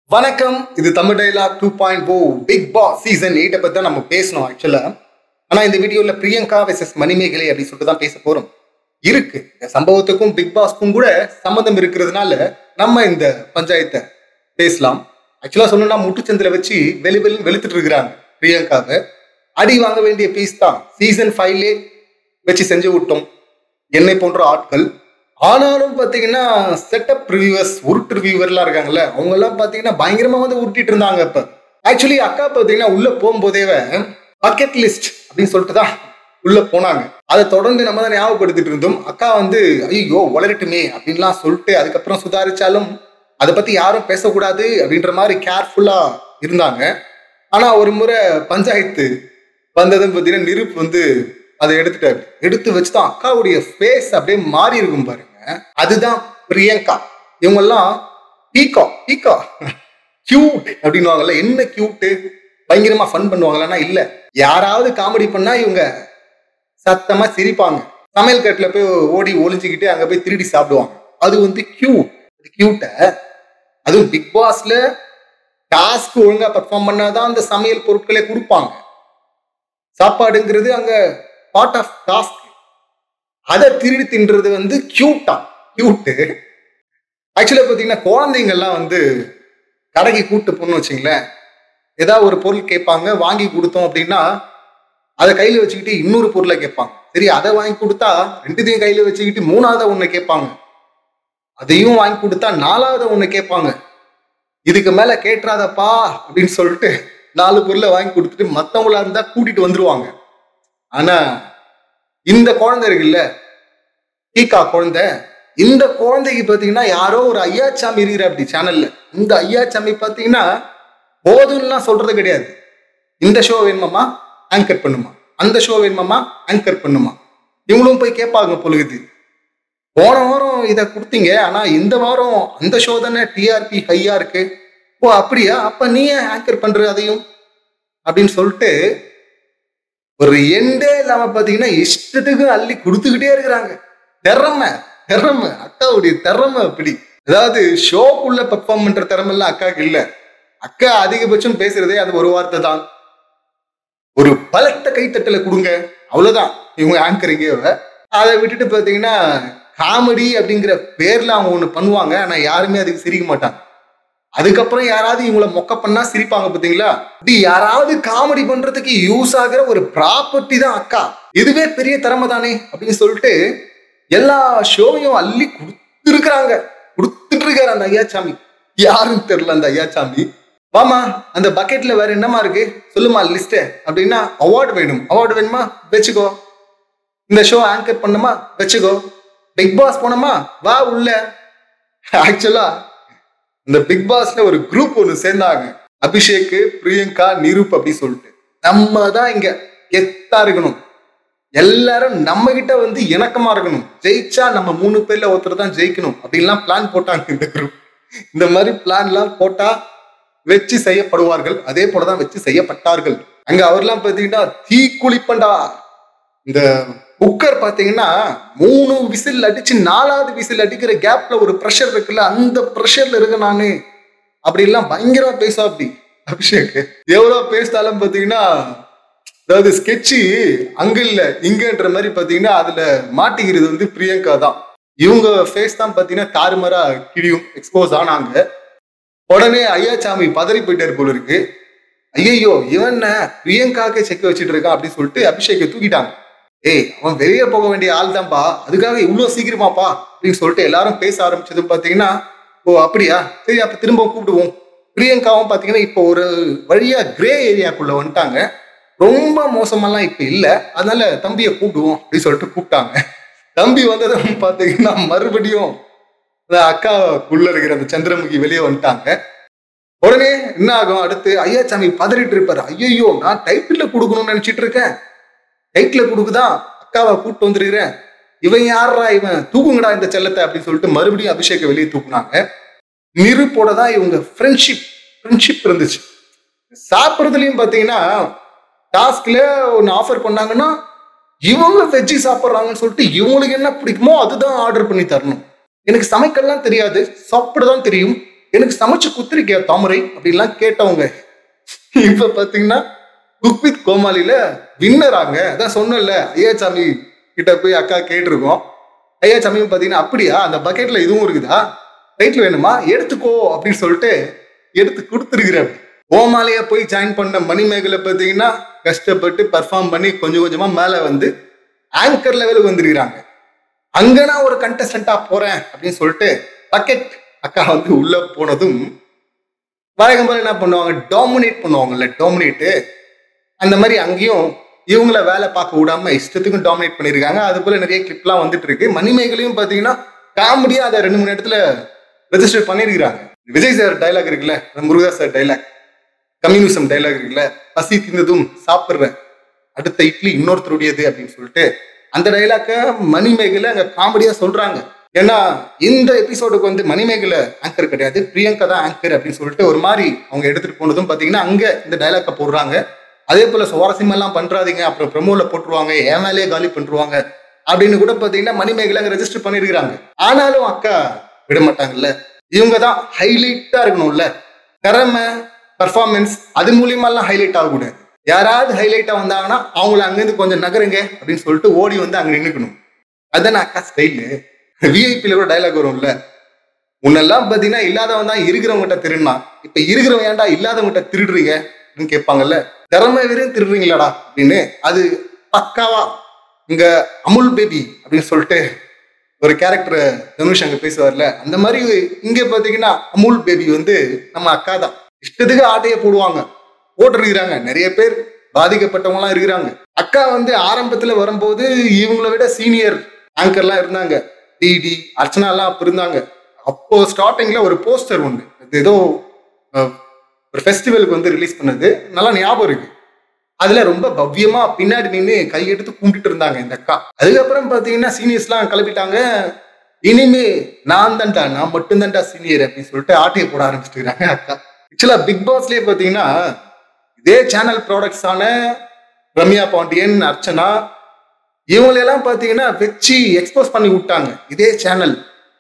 வணக்கம் இது Tamil dialogue two point O Bigg Boss season எயிட்டை பத்தி தான் நம்ம பேசணும் ஆக்சுவலா ஆனா இந்த வீடியோல பிரியங்கா வெர்சஸ் மணிமேகலை அப்படின்னு சொல்லிட்டு தான் பேச போறோம் இருக்கு இந்த சம்பவத்துக்கும் பிக் பாஸ்க்கும் கூட சம்மந்தம் இருக்கிறதுனால நம்ம இந்த பஞ்சாயத்தை பேசலாம் ஆக்சுவலா சொல்லணும்னா முட்டுச்சந்தில வச்சு வெளி வெளி வெளுத்துட்டு இருக்கிறாங்க பிரியங்காவை அடி வாங்க வேண்டிய பீஸ் தான் சீசன் ஃபைவ்லே வச்சு செஞ்சு விட்டோம் என்னை போன்ற ஆட்கள் ஆனாலும் பாத்தீங்கன்னா செட்டப் ரிவ்யூவர்ஸ் உருட்டு ரிவ்யூவர்லாம் இருக்காங்கல்ல அவங்க எல்லாம் பாத்தீங்கன்னா பயங்கரமா வந்து உருட்டிட்டு இருந்தாங்க இப்ப ஆக்சுவலி அக்கா பாத்தீங்கன்னா உள்ள போகும்போதே பக்கெட் லிஸ்ட் அப்படின்னு சொல்லிட்டு தான் உள்ள போனாங்க அதை தொடர்ந்து நம்ம தான் ஞாபகப்படுத்திட்டு இருந்தோம் அக்கா வந்து ஐயோ உளரட்டுமே அப்படின்லாம் சொல்லிட்டு அதுக்கப்புறம் சுதாரிச்சாலும் அதை பத்தி யாரும் பேசக்கூடாது அப்படின்ற மாதிரி கேர்ஃபுல்லா இருந்தாங்க ஆனா ஒரு முறை பஞ்சாயத்து வந்ததும் பார்த்தீங்கன்னா நிருப் வந்து அதை எடுத்துட்டாரு எடுத்து வச்சுதான் அக்காவுடைய ஃபேஸ் அப்படியே மாறி இருக்கும் பாருங்க அதுதான் பிரியங்கா இவங்கெல்லாம் பீகா பீகா கியூட் அப்படின்னுவாங்கல்ல என்ன கியூட்டு பயங்கரமா ஃபன் பண்ணுவாங்களான்னா இல்ல யாராவது காமெடி பண்ணா இவங்க சத்தமா சிரிப்பாங்க சமையல் கட்டில போய் ஓடி ஒளிஞ்சுக்கிட்டு அங்க போய் திருடி சாப்பிடுவாங்க அது வந்து கியூட் கியூட்ட அதுவும் பிக் பாஸ்ல டாஸ்க் ஒழுங்கா பெர்ஃபார்ம் பண்ணாதான் அந்த சமையல் பொருட்களே கொடுப்பாங்க சாப்பாடுங்கிறது அங்க பார்ட் ஆஃப் டாஸ்க் அதை திருடி தின்றது வந்து கியூட்டா கியூட்டு ஆக்சுவலா பார்த்தீங்கன்னா குழந்தைங்கள்லாம் வந்து கடைக்கு கூட்டு போகணும்னு வச்சுங்களேன் ஏதாவது ஒரு பொருள் கேட்பாங்க வாங்கி கொடுத்தோம் அப்படின்னா அதை கையில வச்சுக்கிட்டு இன்னொரு பொருளை கேட்பாங்க சரி அதை வாங்கி கொடுத்தா ரெண்டுத்தையும் கையில வச்சுக்கிட்டு மூணாவது ஒண்ணு கேட்பாங்க அதையும் வாங்கி கொடுத்தா நாலாவது ஒண்ணு கேட்பாங்க இதுக்கு மேல கேட்டுறாதப்பா அப்படின்னு சொல்லிட்டு நாலு பொருளை வாங்கி கொடுத்துட்டு மத்தவங்களா இருந்தா கூட்டிட்டு வந்துருவாங்க ஆனா இந்த குழந்தை இருக்குல்ல டீக்கா குழந்தை இந்த குழந்தைக்கு பாத்தீங்கன்னா யாரோ ஒரு ஐயாச்சாமி இருக்கிற அப்படி சேனல்ல இந்த ஐயாச்சாமி பாத்தீங்கன்னா போதும்லாம் சொல்றது கிடையாது இந்த ஷோ வேணுமாமா ஆங்கர் பண்ணுமா அந்த ஷோ வேணுமாமா ஆங்கர் பண்ணுமா இவங்களும் போய் கேட்பாங்க பொழுது போன வாரம் இதை கொடுத்தீங்க ஆனா இந்த வாரம் அந்த ஷோ தானே டிஆர்பி ஹையா இருக்கு ஓ அப்படியா அப்ப நீ ஏன் ஆங்கர் பண்ற அதையும் அப்படின்னு சொல்லிட்டு ஒரு எண்டே இல்லாம பாத்தீங்கன்னா இஷ்டத்துக்கு அள்ளி கொடுத்துக்கிட்டே இருக்கிறாங்க திறமை திறமை அக்காவுடைய திறமை அப்படி அதாவது ஷோக்குள்ள பெர்ஃபார்ம் பண்ற திறமை எல்லாம் அக்காவுக்கு இல்ல அக்கா அதிகபட்சம் பேசுறதே அது ஒரு வார்த்தை தான் ஒரு பலத்த கைத்தட்டல கொடுங்க அவ்வளவுதான் இவங்க ஆங்கரிங்க அதை விட்டுட்டு பாத்தீங்கன்னா காமெடி அப்படிங்கிற பேர்ல அவங்க ஒண்ணு பண்ணுவாங்க ஆனா யாருமே அதுக்கு சிரிக்க மாட்டாங்க அதுக்கப்புறம் யாராவது இவங்களை மொக்க பண்ணா சிரிப்பாங்க பாத்தீங்களா இப்படி யாராவது காமெடி பண்றதுக்கு யூஸ் ஆகிற ஒரு ப்ராப்பர்ட்டி தான் அக்கா இதுவே பெரிய திறமை தானே அப்படின்னு சொல்லிட்டு எல்லா ஷோவையும் அள்ளி கொடுத்துருக்குறாங்க கொடுத்துட்டு இருக்காரு அந்த ஐயாச்சாமி யாருன்னு தெரியல அந்த ஐயாச்சாமி வாமா அந்த பக்கெட்ல வேற என்னமா இருக்கு சொல்லுமா லிஸ்ட் அப்படின்னா அவார்டு வேணும் அவார்டு வேணுமா வச்சுக்கோ இந்த ஷோ ஆங்கர் பண்ணுமா வச்சுக்கோ பிக் பாஸ் போனோமா வா உள்ள ஆக்சுவலா இந்த பிக் பாஸ்ல ஒரு குரூப் ஒன்று சேர்ந்தாங்க அபிஷேக் பிரியங்கா நிரூப் அப்படி சொல்லிட்டு நம்ம தான் இங்க கெத்தா இருக்கணும் எல்லாரும் நம்ம கிட்ட வந்து இணக்கமா இருக்கணும் ஜெயிச்சா நம்ம மூணு பேர்ல ஒருத்தர் தான் ஜெயிக்கணும் அப்படின்லாம் பிளான் போட்டாங்க இந்த குரூப் இந்த மாதிரி பிளான்லாம் போட்டா வச்சு செய்யப்படுவார்கள் அதே போலதான் வச்சு செய்யப்பட்டார்கள் அங்க அவர்லாம் பாத்தீங்கன்னா தீ குளிப்பண்டா இந்த குக்கர் பாத்தீங்கன்னா மூணு விசில் அடிச்சு நாலாவது விசில் அடிக்கிற கேப்ல ஒரு ப்ரெஷர் இருக்குல்ல அந்த ப்ரெஷர்ல இருக்க நானு அப்படி எல்லாம் பயங்கரமா பேசா அப்படி அபிஷேக் எவ்வளவு பேசினாலும் பாத்தீங்கன்னா அதாவது ஸ்கெட்சு அங்க இல்ல இங்கன்ற மாதிரி பாத்தீங்கன்னா அதுல மாட்டிக்கிறது வந்து பிரியங்கா தான் இவங்க ஃபேஸ் தான் பாத்தீங்கன்னா தாறுமாறா கிழியும் எக்ஸ்போஸ் ஆனாங்க உடனே ஐயாச்சாமி பதறி போயிட்டாரு போல இருக்கு ஐயையோ இவன் பிரியங்காக்கே செக்க வச்சுட்டு இருக்கான் அப்படின்னு சொல்லிட்டு அபிஷேக்கை தூக்கிட்டாங்க ஏய் அவன் வெளியே போக வேண்டிய ஆள் தான்ப்பா அதுக்காக இவ்வளவு சீக்கிரமாப்பா அப்படின்னு சொல்லிட்டு எல்லாரும் பேச ஆரம்பிச்சதும் பாத்தீங்கன்னா ஓ அப்படியா சரி அப்ப திரும்ப கூப்பிடுவோம் பிரியங்காவும் பாத்தீங்கன்னா இப்போ ஒரு வழியா கிரே ஏரியாக்குள்ள வந்துட்டாங்க ரொம்ப மோசமெல்லாம் இப்ப இல்ல அதனால தம்பியை கூப்பிடுவோம் அப்படின்னு சொல்லிட்டு கூப்பிட்டாங்க தம்பி வந்ததும் பாத்தீங்கன்னா மறுபடியும் அந்த அக்காக்குள்ள இருக்கிற அந்த சந்திரமுகி வெளியே வந்துட்டாங்க உடனே என்ன ஆகும் அடுத்து ஐயாச்சாமி பதறிட்டு இருப்பாரு ஐயோ நான் டைட்டில் கொடுக்கணும்னு நினைச்சிட்டு இருக்கேன் டைட்டில் கொடுக்குதான் அக்காவை கூப்பிட்டு வந்துருக்கிறேன் இவன் யாரா இவன் தூக்குங்கடா இந்த செல்லத்தை அப்படின்னு சொல்லிட்டு மறுபடியும் அபிஷேக வெளியே தூக்குனாங்க நிருப்போட தான் இவங்க ஃப்ரெண்ட்ஷிப் ஃப்ரெண்ட்ஷிப் இருந்துச்சு சாப்பிட்றதுலயும் பாத்தீங்கன்னா டாஸ்க்ல ஒன்று ஆஃபர் பண்ணாங்கன்னா இவங்க வெஜ்ஜி சாப்பிட்றாங்கன்னு சொல்லிட்டு இவங்களுக்கு என்ன பிடிக்குமோ அதுதான் ஆர்டர் பண்ணி தரணும் எனக்கு சமைக்கலாம் தெரியாது சாப்பிட தான் தெரியும் எனக்கு சமைச்சு குத்துருக்கியா தாமரை அப்படின்லாம் கேட்டவங்க இப்ப பாத்தீங்கன்னா குக் வித் கோமாளியில வின்னராங்க அதான் சொன்னல ஐயாச்சாமி கிட்ட போய் அக்கா கேட்டிருக்கோம் ஐயாச்சாமியும் பாத்தீங்கன்னா அப்படியா அந்த பக்கெட்ல இதுவும் இருக்குதா டைட்டில் வேணுமா எடுத்துக்கோ அப்படின்னு சொல்லிட்டு எடுத்து கொடுத்துருக்கிறாரு கோமாளியா போய் ஜாயின் பண்ண மணிமேகலை பாத்தீங்கன்னா கஷ்டப்பட்டு பர்ஃபார்ம் பண்ணி கொஞ்சம் கொஞ்சமா மேல வந்து ஆங்கர் லெவலுக்கு வந்துருக்கிறாங்க அங்க நான் ஒரு கண்டஸ்டண்டா போறேன் அப்படின்னு சொல்லிட்டு பக்கெட் அக்கா வந்து உள்ள போனதும் வழக்கம் போல என்ன பண்ணுவாங்க டாமினேட் பண்ணுவாங்கல்ல டாமினேட்டு அந்த மாதிரி அங்கேயும் இவங்கள வேலை பார்க்க விடாம இஷ்டத்துக்கும் டாமினேட் பண்ணியிருக்காங்க அது போல நிறைய கிளிப்லாம் வந்துட்டு இருக்கு மணிமேகலையும் பாத்தீங்கன்னா காமெடியா அதை ரெண்டு மூணு இடத்துல ரெஜிஸ்டர் பண்ணியிருக்கிறாங்க விஜய் சார் டைலாக் இருக்குல்ல அந்த Muruga sir dialogue communism dialogue இருக்குல்ல பசி தின்னதும் சாப்பிடுறேன் அடுத்த இட்லி இன்னொருத்தருடையது அப்படின்னு சொல்லிட்டு அந்த டைலாக்க மணிமேகலை அங்க காமெடியா சொல்றாங்க ஏன்னா இந்த எபிசோடுக்கு வந்து மணிமேகலை ஆங்கர் கிடையாது பிரியங்கா தான் ஆங்கர் அப்படின்னு சொல்லிட்டு ஒரு மாதிரி அவங்க எடுத்துட்டு போனதும் பாத்தீங்கன்னா அங்க இந்த டைலாக்க போடுறாங்க அதே போல சுவாரஸ்யம் எல்லாம் பண்றாதீங்க அப்புறம் ப்ரமோல போட்டுருவாங்க என் மேலேயே காலி பண்ணிருவாங்க அப்படின்னு கூட பாத்தீங்கன்னா மணிமேகலை அங்க ரெஜிஸ்டர் பண்ணிருக்கிறாங்க ஆனாலும் அக்கா விட மாட்டாங்கல்ல இவங்க தான் ஹைலைட்டா இருக்கணும்ல திறமை பர்ஃபார்மன்ஸ் அது மூலியமாலாம் ஹைலைட் ஆகக்கூடாது யாராவது ஹைலைட்டா வந்தாங்கன்னா அவங்கள அங்கிருந்து கொஞ்சம் நகருங்க அப்படின்னு சொல்லிட்டு ஓடி வந்து அங்க நின்னுக்கணும் அதுதான் அக்கா ஸ்டைலு விஐபியில கூட டைலாக் வரும்ல முன்னெல்லாம் பாத்தீங்கன்னா இல்லாதவன் தான் இருக்கிறவங்ககிட்ட திருடினா இப்ப இருக்கிறவன் ஏன்டா இல்லாதவங்ககிட்ட திருடுறீங்க அப்படின்னு கேட்பாங்கல்ல திறமை வெறும் திருடுறீங்களாடா அப்படின்னு அது பக்காவா இங்க அமுல் பேபி அப்படின்னு சொல்லிட்டு ஒரு கேரக்டர் தனுஷ் அங்க பேசுவார்ல அந்த மாதிரி இங்க பாத்தீங்கன்னா அமுல் பேபி வந்து நம்ம அக்கா தான் இஷ்டத்துக்கு ஆட்டையை போடுவாங்க போட்டிருக்கிறாங்க நிறைய பேர் பாதிக்கப்பட்டவங்க எல்லாம் இருக்கிறாங்க அக்கா வந்து ஆரம்பத்துல வரும்போது இவங்களை விட சீனியர் ஆங்கர்லாம் இருந்தாங்க டிடி அர்ச்சனா எல்லாம் அப்ப இருந்தாங்க அப்போ ஸ்டார்டிங்ல ஒரு போஸ்டர் உண்டு அது ஏதோ அஹ், ஒரு ஃபெஸ்டிவலுக்கு வந்து ரிலீஸ் பண்ணது நல்லா ஞாபகம் இருக்கு அதுல ரொம்ப பவ்யமா பின்னாடி நின்று கையெடுத்து கும்பிட்டுட்டு இருந்தாங்க இந்த அக்கா அதுக்கப்புறம் பாத்தீங்கன்னா சீனியர்ஸ்லாம் கிளப்பிட்டாங்க இனிமே நான் தான்டா நான் மட்டும்தான்டா சீனியர் அப்படின்னு சொல்லிட்டு ஆட்டையை போட ஆரம்பிச்சுட்டு அக்கா ஆக்சுவலா பிக் பாஸ்லயே பாத்தீங்கன்னா இதே சேனல் ப்ராடக்ட்ஸான ரம்யா பாண்டியன் அர்ச்சனா இவங்களெல்லாம் பாத்தீங்கன்னா வச்சு எக்ஸ்போஸ் பண்ணி விட்டாங்க இதே சேனல்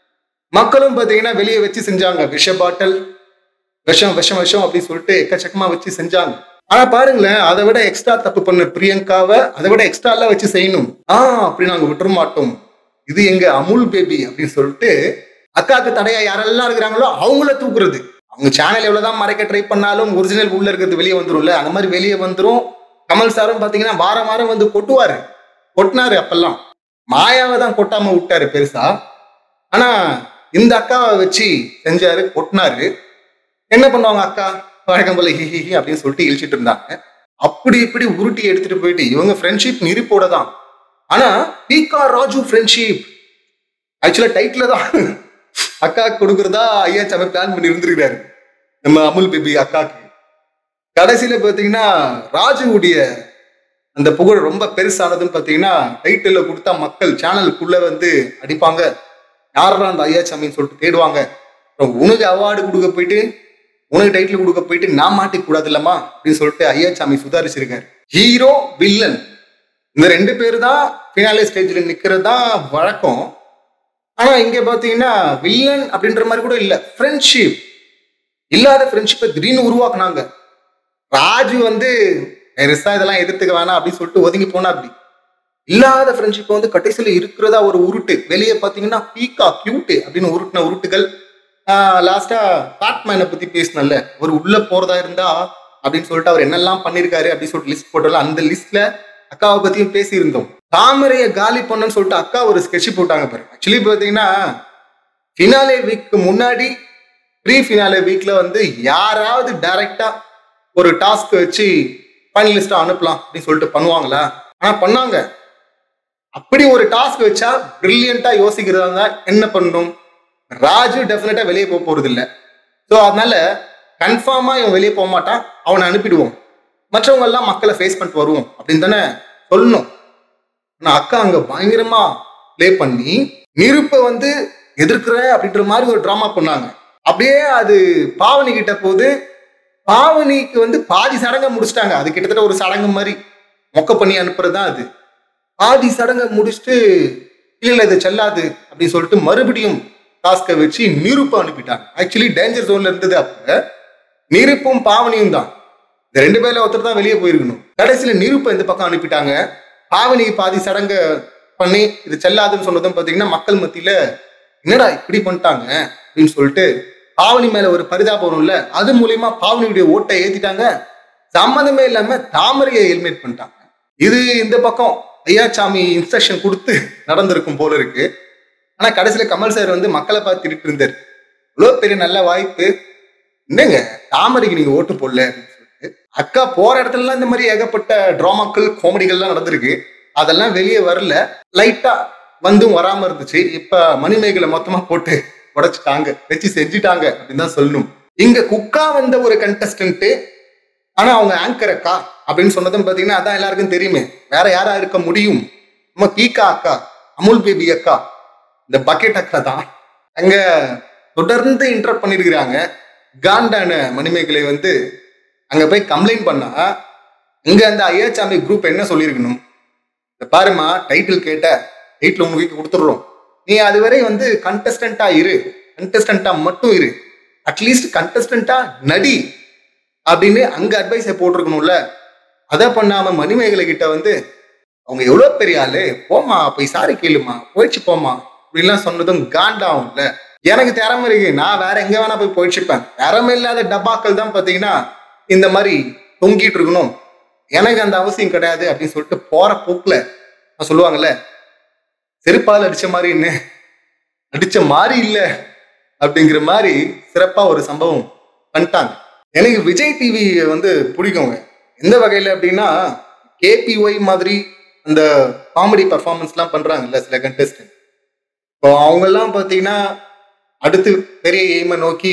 மக்களும் பாத்தீங்கன்னா வெளியே வச்சு செஞ்சாங்க விஷ பாட்டல் விஷம் விஷம் விஷம் அப்படின்னு சொல்லிட்டு எக்கச்சக்கமா வச்சு செஞ்சாங்க ஆனா பாருங்களேன் அதை விட எக்ஸ்ட்ரா தப்பு பண்ண பிரியங்காவை அதை விட எக்ஸ்ட்ரா எல்லாம் வச்சு செய்யணும் ஆ அப்படி நாங்க விட்டுற மாட்டோம் இது எங்க அமுல் பேபி அப்படின்னு சொல்லிட்டு அக்காக்கு தடையா யாரெல்லாம் இருக்கிறாங்களோ அவங்கள தூக்குறது அவங்க சேனல் எவ்வளவுதான் மறைக்க ட்ரை பண்ணாலும் ஒரிஜினல் உள்ள இருக்கிறது வெளியே வந்துரும்ல அந்த மாதிரி வெளியே வந்துரும் கமல் சாரும் பாத்தீங்கன்னா வாரம் வாரம் வந்து கொட்டுவாரு கொட்டினாரு அப்பெல்லாம் மாயாவை தான் கொட்டாம விட்டாரு பெருசா ஆனா இந்த அக்காவை வச்சு செஞ்சாரு கொட்டினாரு என்ன பண்ணுவாங்க அக்கா வழக்கம் போல ஹி ஹி ஹி அப்படின்னு சொல்லிட்டு இழிச்சிட்டு இருந்தாங்க அப்படி இப்படி உருட்டி எடுத்துட்டு போயிட்டு இவங்க ஃப்ரெண்ட்ஷிப் நெருப்போட தான் ஆனா பீகா ராஜு ஃப்ரெண்ட்ஷிப் ஆக்சுவலா டைட்டில் தான் அக்கா கொடுக்கறதா ஐயா சம பிளான் பண்ணி இருந்திருக்கிறாரு நம்ம அமுல் பேபி அக்காக்கு கடைசியில பாத்தீங்கன்னா ராஜுவுடைய அந்த புகழ் ரொம்ப பெருசானதுன்னு பாத்தீங்கன்னா டைட்டில் கொடுத்தா மக்கள் சேனலுக்குள்ள வந்து அடிப்பாங்க யாரா அந்த ஐயா சாமின்னு சொல்லிட்டு தேடுவாங்க அப்புறம் உனக்கு அவார்டு கொடுக்க போயிட்டு உனக்கு டைட்டில் கொடுக்க போயிட்டு நான் மாட்டிக்க கூடாது இல்லம்மா அப்படின்னு சொல்லிட்டு ஐயா சாமி சுதாரிச்சிருக்காரு ஹீரோ வில்லன் இந்த ரெண்டு பேர் தான் ஃபினாலே ஸ்டேஜில் நிக்கிறது தான் வழக்கம் ஆனா இங்க பாத்தீங்கன்னா வில்லன் அப்படின்ற மாதிரி கூட இல்ல ஃப்ரெண்ட்ஷிப் இல்லாத ஃப்ரெண்ட்ஷிப்பை திடீர்னு உருவாக்குனாங்க ராஜு வந்து பெருசா இதெல்லாம் எதிர்த்துக்க வேணாம் அப்படின்னு சொல்லிட்டு ஒதுங்கி போனா அப்படி இல்லாத ஃப்ரெண்ட்ஷிப் வந்து கடைசியில இருக்கிறதா ஒரு உருட்டு வெளியே பாத்தீங்கன்னா பீக்கா கியூட்டு அப்படின்னு உருட்டின உருட்டுகள் லாஸ்டா பேட்மேனை பத்தி பேசினல்ல ஒரு உள்ள போறதா இருந்தா அப்படின்னு சொல்லிட்டு அவர் என்னெல்லாம் பண்ணிருக்காரு அப்படின்னு சொல்லிட்டு லிஸ்ட் போட்டோம்ல அந்த லிஸ்ட்ல அக்காவை பத்தியும் பேசியிருந்தோம் தாமரைய காலி பண்ணுன்னு சொல்லிட்டு அக்கா ஒரு ஸ்கெட்ச் போட்டாங்க பாரு ஆக்சுவலி பாத்தீங்கன்னா ஃபினாலே வீக்கு முன்னாடி ப்ரீ ஃபினாலே வீக்ல வந்து யாராவது டைரக்டா ஒரு டாஸ்க் வச்சு ஃபைனலிஸ்டா அனுப்பலாம் அப்படின்னு சொல்லிட்டு பண்ணுவாங்களா ஆனா பண்ணாங்க அப்படி ஒரு டாஸ்க் வச்சா பிரில்லியண்டா யோசிக்கிறதா இருந்தா என்ன பண்ணணும் ராஜு டெஃபினட்டா வெளியே போக போறது இல்ல ஸோ அதனால கன்ஃபார்மா இவன் வெளியே போக மாட்டான் அவனை அனுப்பிடுவோம் மற்றவங்க எல்லாம் மக்களை ஃபேஸ் பண்ணிட்டு வருவோம் அப்படின்னு தானே சொல்லணும் ஆனா அக்கா அங்க பயங்கரமா ப்ளே பண்ணி நிருப்பை வந்து எதிர்க்கிறேன் அப்படின்ற மாதிரி ஒரு ட்ராமா பண்ணாங்க அப்படியே அது பாவனி கிட்ட போது பாவனிக்கு வந்து பாதி சடங்கை முடிச்சிட்டாங்க அது கிட்டத்தட்ட ஒரு சடங்கு மாதிரி மொக்க பண்ணி அனுப்புறது தான் அது பாதி சடங்கை முடிச்சுட்டு இல்ல இல்ல இது செல்லாது அப்படின்னு சொல்லிட்டு மறுபடியும் டாஸ்கை வச்சு நிருப்ப அனுப்பிட்டாங்க ஆக்சுவலி டேஞ்சர் ஜோன்ல இருந்தது அப்ப நிருப்பும் பாவனியும் தான் இந்த ரெண்டு பேர்ல ஒருத்தர் தான் வெளியே போயிருக்கணும் கடைசியில நிருப்ப இந்த பக்கம் அனுப்பிட்டாங்க பாவனி பாதி சடங்க பண்ணி இது செல்லாதுன்னு சொன்னதும் பாத்தீங்கன்னா மக்கள் மத்தியில என்னடா இப்படி பண்ணிட்டாங்க அப்படின்னு சொல்லிட்டு பாவனி மேல ஒரு பரிதாபம் வரும்ல அது மூலியமா பாவனியுடைய ஓட்டை ஏத்திட்டாங்க சம்மந்தமே இல்லாம தாமரையை ஹெல்மெட் பண்ணிட்டாங்க இது இந்த பக்கம் ஐயாச்சாமி இன்ஸ்ட்ரக்ஷன் கொடுத்து நடந்திருக்கும் போல இருக்கு ஆனா கடைசியில கமல் சார் வந்து மக்களை பார்த்து திட்டு இருந்தார் இவ்வளோ பெரிய நல்ல வாய்ப்பு என்னங்க தாமரைக்கு நீங்க ஓட்டு போடல அப்படின்னு சொல்லிட்டு அக்கா போற இடத்துலலாம் இந்த மாதிரி ஏகப்பட்ட டிராமாக்கள் காமெடிகள்லாம் நடந்திருக்கு அதெல்லாம் வெளியே வரல லைட்டா வந்தும் வராம இருந்துச்சு இப்ப மணிமேகலை மொத்தமா போட்டு உடைச்சிட்டாங்க வச்சு செஞ்சுட்டாங்க அப்படின்னு தான் சொல்லணும் இங்க குக்கா வந்த ஒரு கண்டஸ்டன்ட் ஆனா அவங்க ஆங்கர் அக்கா அப்படின்னு சொன்னதும் பாத்தீங்கன்னா அதான் எல்லாருக்கும் தெரியுமே வேற யாரா இருக்க முடியும் நம்ம பீக்கா அக்கா அமுல் பேபி அக்கா இந்த பக்கெட் அக்கா தான் அங்க தொடர்ந்து இன்டர் பண்ணிருக்கிறாங்க காண்டான மணிமேகலை வந்து அங்க போய் கம்ப்ளைண்ட் பண்ணா இங்க அந்த ஐயாச்சாமி குரூப் என்ன சொல்லியிருக்கணும் இந்த பாருமா டைட்டில் கேட்ட டைட்டில் உங்களுக்கு கொடுத்துடுறோம் நீ அதுவரை வந்து கண்டஸ்டண்டா இரு கண்டஸ்டண்டா மட்டும் இரு அட்லீஸ்ட் கண்டஸ்டண்டா நடி அப்படின்னு அங்க அட்வைஸை போட்டிருக்கணும்ல அதை பண்ணாம மணிமேகலை கிட்ட வந்து அவங்க எவ்வளவு பெரிய ஆளு போமா போய் சாரி கேளுமா போயிடுச்சு போமா அப்படின்லாம் சொன்னதும் காண்டாகும்ல எனக்கு திறமை இருக்கு நான் வேற எங்க வேணா போய் போயிடுச்சுப்பேன் திறமை இல்லாத டப்பாக்கள் தான் பாத்தீங்கன்னா இந்த மாதிரி தொங்கிட்டு இருக்கணும் எனக்கு அந்த அவசியம் கிடையாது அப்படின்னு சொல்லிட்டு போற போக்குல நான் சொல்லுவாங்கல்ல செருப்பால் அடிச்ச மாதிரி என்ன அடிச்ச மாதிரி இல்ல அப்படிங்கிற மாதிரி சிறப்பா ஒரு சம்பவம் பண்ணிட்டாங்க எனக்கு விஜய் டிவி வந்து பிடிக்குங்க எந்த வகையில அப்படின்னா கேபிஒய் மாதிரி அந்த காமெடி பர்ஃபார்மன்ஸ்லாம் பண்றாங்கல்ல சில கண்டெஸ்டன்ட் இப்போ அவங்கெல்லாம் பார்த்தீங்கன்னா அடுத்து பெரிய எய்மை நோக்கி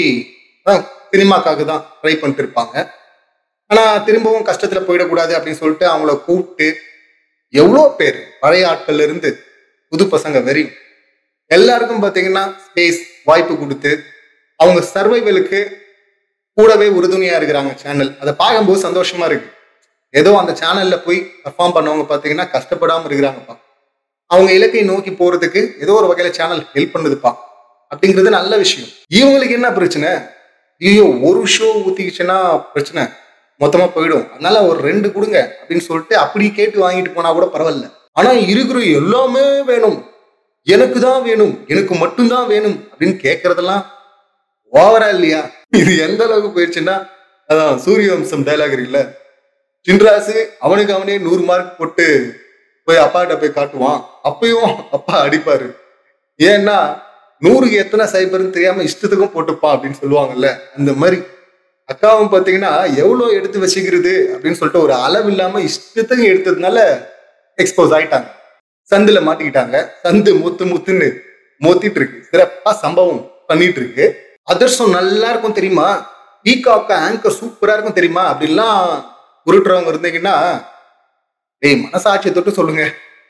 சினிமாக்காக தான் ட்ரை பண்ணிட்டு இருப்பாங்க ஆனால் திரும்பவும் கஷ்டத்தில் போயிடக்கூடாது அப்படின்னு சொல்லிட்டு அவங்கள கூப்பிட்டு எவ்வளோ பேர் பழைய ஆட்கள்ல இருந்து புது பசங்க வெறி எல்லாருக்கும் பார்த்தீங்கன்னா ஸ்பேஸ் வாய்ப்பு கொடுத்து அவங்க சர்வைவலுக்கு கூடவே உறுதுணையா இருக்கிறாங்க சேனல் அதை பார்க்கும்போது சந்தோஷமா இருக்கு ஏதோ அந்த சேனல்ல போய் பர்ஃபார்ம் பண்ணவங்க பார்த்தீங்கன்னா கஷ்டப்படாம இருக்கிறாங்கப்பா அவங்க இலக்கை நோக்கி போறதுக்கு ஏதோ ஒரு வகையில சேனல் ஹெல்ப் பண்ணுதுப்பா அப்படிங்கிறது நல்ல விஷயம் இவங்களுக்கு என்ன பிரச்சனை ஐயோ ஒரு ஷோ ஊத்திக்கிச்சுன்னா பிரச்சனை மொத்தமா போயிடும் அதனால ஒரு ரெண்டு கொடுங்க அப்படின்னு சொல்லிட்டு அப்படி கேட்டு வாங்கிட்டு போனா கூட பரவாயில்ல ஆனா இருக்கிற எல்லாமே வேணும் எனக்கு தான் வேணும் எனக்கு மட்டும்தான் வேணும் அப்படின்னு கேட்கறதெல்லாம் ஓவரா இல்லையா இது எந்த அளவுக்கு போயிடுச்சுன்னா அதான் சூரிய வம்சம் டைலாக் இருக்குல்ல சின்ராசு அவனுக்கு அவனே நூறு மார்க் போட்டு போய் அப்பா கிட்ட போய் காட்டுவான் அப்பயும் அப்பா அடிப்பாரு ஏன்னா நூறுக்கு எத்தனை சைபர்னு தெரியாம இஷ்டத்துக்கும் போட்டுப்பான் அப்படின்னு சொல்லுவாங்கல்ல அந்த மாதிரி அக்காவும் பாத்தீங்கன்னா எவ்வளவு எடுத்து வச்சுக்கிறது அப்படின்னு சொல்லிட்டு ஒரு அளவு இல்லாம இஷ்டத்துக்கு எடுத்ததுனால எக்ஸ்போஸ் ஆயிட்டாங்க சந்துல மாட்டிக்கிட்டாங்க சந்து முத்து முத்துன்னு மோத்திட்டு இருக்கு சிறப்பா சம்பவம் பண்ணிட்டு இருக்கு அதர்சம் நல்லா இருக்கும் தெரியுமா பீகாக்கா ஆங்கர் சூப்பரா இருக்கும் தெரியுமா அப்படின்லாம் உருட்டுறவங்க இருந்தீங்கன்னா டேய் மனசாட்சியை தொட்டு சொல்லுங்க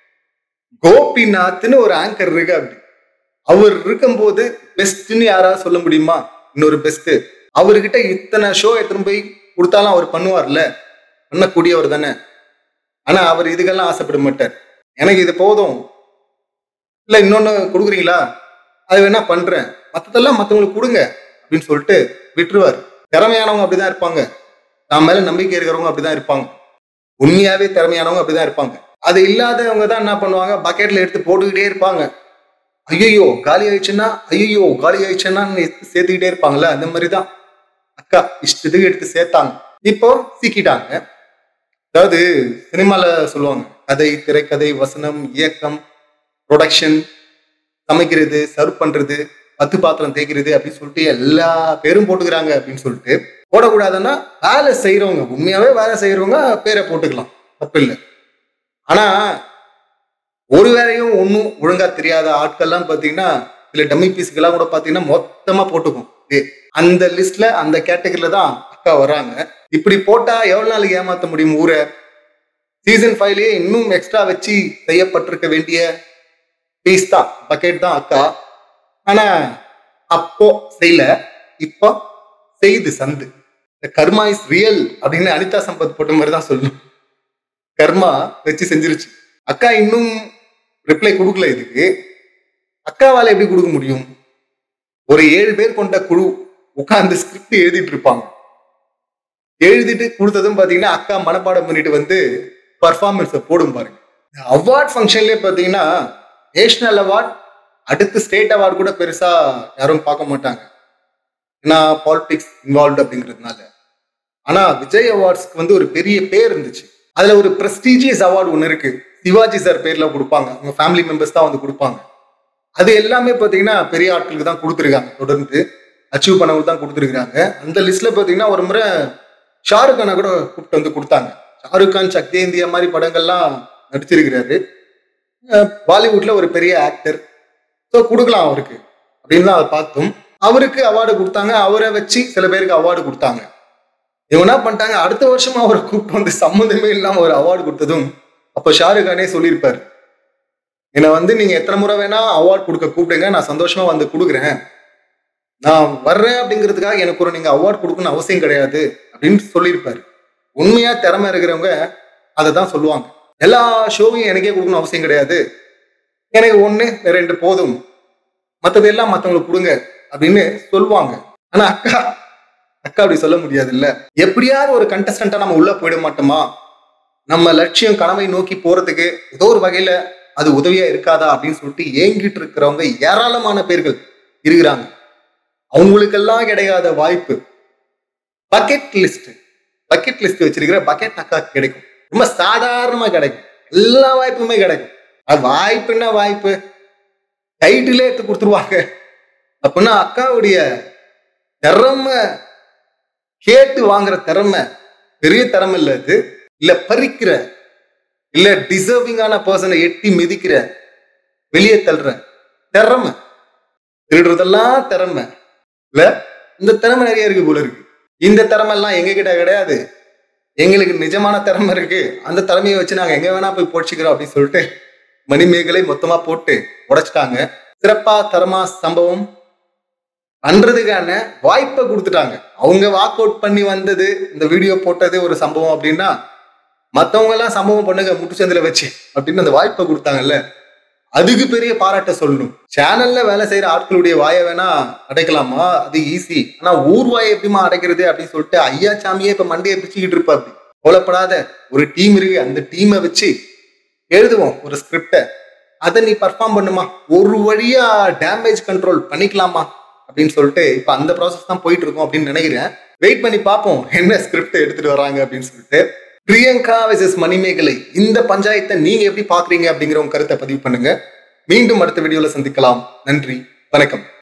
கோபிநாத்னு ஒரு ஆங்கர் இருக்கு அப்படி அவர் இருக்கும்போது பெஸ்ட்னு யாராவது சொல்ல முடியுமா இன்னொரு பெஸ்ட் அவர்கிட்ட இத்தனை ஷோ எடுத்துன்னு போய் கொடுத்தாலும் அவர் பண்ணுவார்ல பண்ணக்கூடியவர் தானே ஆனா அவர் இதுக்கெல்லாம் ஆசைப்பட மாட்டார் எனக்கு இது போதும் இல்ல இன்னொன்னு கொடுக்குறீங்களா அது வேணா பண்றேன் மத்ததெல்லாம் மத்தவங்களுக்கு கொடுங்க அப்படின்னு சொல்லிட்டு விட்டுருவார் திறமையானவங்க அப்படிதான் இருப்பாங்க நான் மேல நம்பிக்கை இருக்கிறவங்க அப்படிதான் இருப்பாங்க உண்மையாவே திறமையானவங்க அப்படிதான் இருப்பாங்க அது இல்லாதவங்க தான் என்ன பண்ணுவாங்க பக்கெட்ல எடுத்து போட்டுக்கிட்டே இருப்பாங்க ஐயோ காலி ஆயிடுச்சுன்னா ஐயோ காலி ஆயிடுச்சுன்னா சேர்த்துக்கிட்டே இருப்பாங்கல்ல அந்த மாதிரி தான் அக்கா இஷ்டத்துக்கு எடுத்து சேர்த்தாங்க இப்போ சீக்கிட்டாங்க அதாவது சினிமால சொல்லுவாங்க கதை திரைக்கதை வசனம் இயக்கம் ப்ரொடக்ஷன் சமைக்கிறது சர்வ் பண்றது பத்து பாத்திரம் தேய்க்கிறது அப்படின்னு சொல்லிட்டு எல்லா பேரும் போட்டுக்கிறாங்க அப்படின்னு சொல்லிட்டு போடக்கூடாதுன்னா வேலை செய்யறவங்க உண்மையாவே வேலை செய்யறவங்க பேரை போட்டுக்கலாம் தப்பு இல்லை ஆனா ஒரு வேலையும் ஒன்றும் ஒழுங்கா தெரியாத ஆட்கள்லாம் பார்த்தீங்கன்னா சில டம்மி பீஸுக்கெல்லாம் கூட பார்த்தீங்கன்னா மொத்தமா போட்டுக்கும் ஏ, அந்த லிஸ்ட்ல அந்த கேட்டகரியில தான் அக்கா வராங்க இப்படி போட்டா எவ்வளவு நாளைக்கு ஏமாத்த முடியும் ஊரை சீசன் ஃபைவ்லயே இன்னும் எக்ஸ்ட்ரா வச்சு செய்யப்பட்டிருக்க வேண்டிய பீஸ் தான் பக்கெட் தான் அக்கா ஆனா அப்போ செய்யல இப்போ செய்து சந்து இந்த கர்மா இஸ் ரியல் அப்படின்னு அனிதா சம்பத் போட்ட மாதிரி தான் சொல்லணும் கர்மா வச்சு செஞ்சிருச்சு அக்கா இன்னும் ரிப்ளை கொடுக்கல இதுக்கு அக்காவால எப்படி கொடுக்க முடியும் ஒரு ஏழு பேர் கொண்ட குழு உட்கார்ந்து ஸ்கிரிப்ட் எழுதிட்டு இருப்பாங்க எழுதிட்டு கொடுத்ததும் பாத்தீங்கன்னா அக்கா மனப்பாடம் பண்ணிட்டு வந்து பர்ஃபார்மன்ஸை போடும் பாருங்க அவார்ட் ஃபங்க்ஷன்லேயே பார்த்தீங்கன்னா நேஷனல் அவார்ட் அடுத்து ஸ்டேட் அவார்டு கூட பெருசா யாரும் பார்க்க மாட்டாங்க ஏன்னா பாலிடிக்ஸ் இன்வால்வ்டு அப்படிங்கிறதுனால ஆனா விஜய் அவார்ட்ஸ்க்கு வந்து ஒரு பெரிய பேர் இருந்துச்சு அதுல ஒரு பிரஸ்டீஜியஸ் அவார்டு ஒன்று இருக்கு சிவாஜி சார் பேர்ல கொடுப்பாங்க அவங்க ஃபேமிலி மெம்பர்ஸ் தான் வந்து கொடுப்பாங்க அது எல்லாமே பார்த்தீங்கன்னா பெரிய ஆட்களுக்கு தான் கொடுத்துருக்காங்க தொடர்ந்து அச்சீவ் பண்ணவங்களுக்கு தான் கொடுத்துருக்காங்க அந்த லிஸ்ட்ல பார்த்தீங்கன்னா ஒரு முறை ஷாருக் கானை கூட கூப்பிட்டு வந்து கொடுத்தாங்க ஷாருக் கான் சக்தி இந்தியா மாதிரி படங்கள்லாம் நடிச்சிருக்கிறாரு அஹ் பாலிவுட்ல ஒரு பெரிய ஆக்டர் ஸோ கொடுக்கலாம் அவருக்கு அப்படின்னு தான் அதை பார்த்தோம் அவருக்கு அவார்டு கொடுத்தாங்க அவரை வச்சு சில பேருக்கு அவார்டு கொடுத்தாங்க இவங்க என்ன பண்ணிட்டாங்க அடுத்த வருஷம் அவரை கூப்பிட்டு வந்து சம்மந்தமே இல்லாம ஒரு அவார்டு கொடுத்ததும் அப்போ ஷாருக் கானே சொல்லியிருப்பாரு என்னை வந்து நீங்க எத்தனை முறை வேணா அவார்டு கொடுக்க கூப்பிடுங்க நான் சந்தோஷமா வந்து கொடுக்குறேன் நான் வர்றேன் அப்படிங்கிறதுக்காக எனக்கு ஒரு நீங்க அவார்டு கொடுக்கணும்னு அவசியம் கிடையாது அப்படின்னு சொல்லியிருப்பாரு உண்மையா திறமை இருக்கிறவங்க அதை தான் சொல்லுவாங்க எல்லா ஷோவையும் எனக்கே கொடுக்கணும் அவசியம் கிடையாது எனக்கு ஒண்ணு ரெண்டு போதும் மற்றது எல்லாம் மற்றவங்களுக்கு கொடுங்க அப்படின்னு சொல்லுவாங்க ஆனா அக்கா அக்கா அப்படி சொல்ல முடியாது இல்ல எப்படியாவது ஒரு கண்டஸ்டண்டா நம்ம உள்ள போயிட மாட்டோமா நம்ம லட்சியம் கனவை நோக்கி போறதுக்கு ஏதோ ஒரு வகையில அது உதவியா இருக்காதா அப்படின்னு சொல்லிட்டு ஏங்கிட்டு இருக்கிறவங்க ஏராளமான பேர்கள் இருக்கிறாங்க அவங்களுக்கெல்லாம் கிடைக்காத வாய்ப்பு பக்கெட் லிஸ்ட் பக்கெட் லிஸ்ட் வச்சிருக்கிற பக்கெட் அக்கா கிடைக்கும் ரொம்ப சாதாரணமா கிடைக்கும் எல்லா வாய்ப்புமே கிடைக்கும் அது வாய்ப்புன்னா வாய்ப்பு டைட்டிலே எடுத்து கொடுத்துருவாங்க அப்படின்னா அக்காவுடைய திறமை கேட்டு வாங்குற திறமை பெரிய திறமை இல்ல இது இல்ல பறிக்கிற இல்ல டிசர்விங்கான பர்சனை எட்டி மிதிக்கிற வெளியே தள்ளுற திறமை திருடுறதெல்லாம் திறமை இல்ல இந்த திறமை நிறைய இருக்கு போல இருக்கு இந்த திறமை எல்லாம் எங்க கிட்ட கிடையாது எங்களுக்கு நிஜமான திறமை இருக்கு அந்த திறமையை வச்சு நாங்க எங்க வேணா போய் போச்சுக்கிறோம் அப்படின்னு சொல்லிட்டு மணிமேகலை மொத்தமா போட்டு உடைச்சிட்டாங்க சிறப்பா தரமா சம்பவம் பண்றதுக்கான வாய்ப்பை கொடுத்துட்டாங்க அவங்க வாக் அவுட் பண்ணி வந்தது இந்த வீடியோ போட்டது ஒரு சம்பவம் அப்படின்னா மத்தவங்க எல்லாம் சம்பவம் பண்ணுங்க முட்டுச்சந்தில வச்சு அப்படின்னு அந்த வாய்ப்பை கொடுத்தாங்கல்ல அதுக்கு பெரிய பாராட்ட சொல்லணும் சேனல்ல வேலை செய்யற ஆட்களுடைய வாயை வேணா அடைக்கலாமா அது ஈஸி ஆனா ஊர் வாயை எப்படிமா அடைக்கிறது அப்படின்னு சொல்லிட்டு ஐயா சாமியே இப்ப மண்டையை பிச்சுக்கிட்டு இருப்பா அப்படி கவலைப்படாத ஒரு டீம் இருக்கு அந்த டீமை வச்சு எழுதுவோம் ஒரு ஸ்கிரிப்டை அதை நீ பர்ஃபார்ம் பண்ணுமா ஒரு வழியா டேமேஜ் கண்ட்ரோல் பண்ணிக்கலாமா அப்படின்னு சொல்லிட்டு இப்ப அந்த ப்ராசஸ் தான் போயிட்டு இருக்கோம் அப்படின்னு நினைக்கிறேன் வெயிட் பண்ணி பார்ப்போம் என்ன ஸ்கிரிப்ட் எடுத்துட்டு வராங்க அப்படின்னு சொல்லிட்டு பிரியங்கா வெசஸ் மணிமேகலை இந்த பஞ்சாயத்தை நீங்க எப்படி பாக்குறீங்க அப்படிங்கிற உங்க கருத்தை பதிவு பண்ணுங்க மீண்டும் அடுத்த வீடியோல சந்திக்கலாம் நன்றி வணக்கம்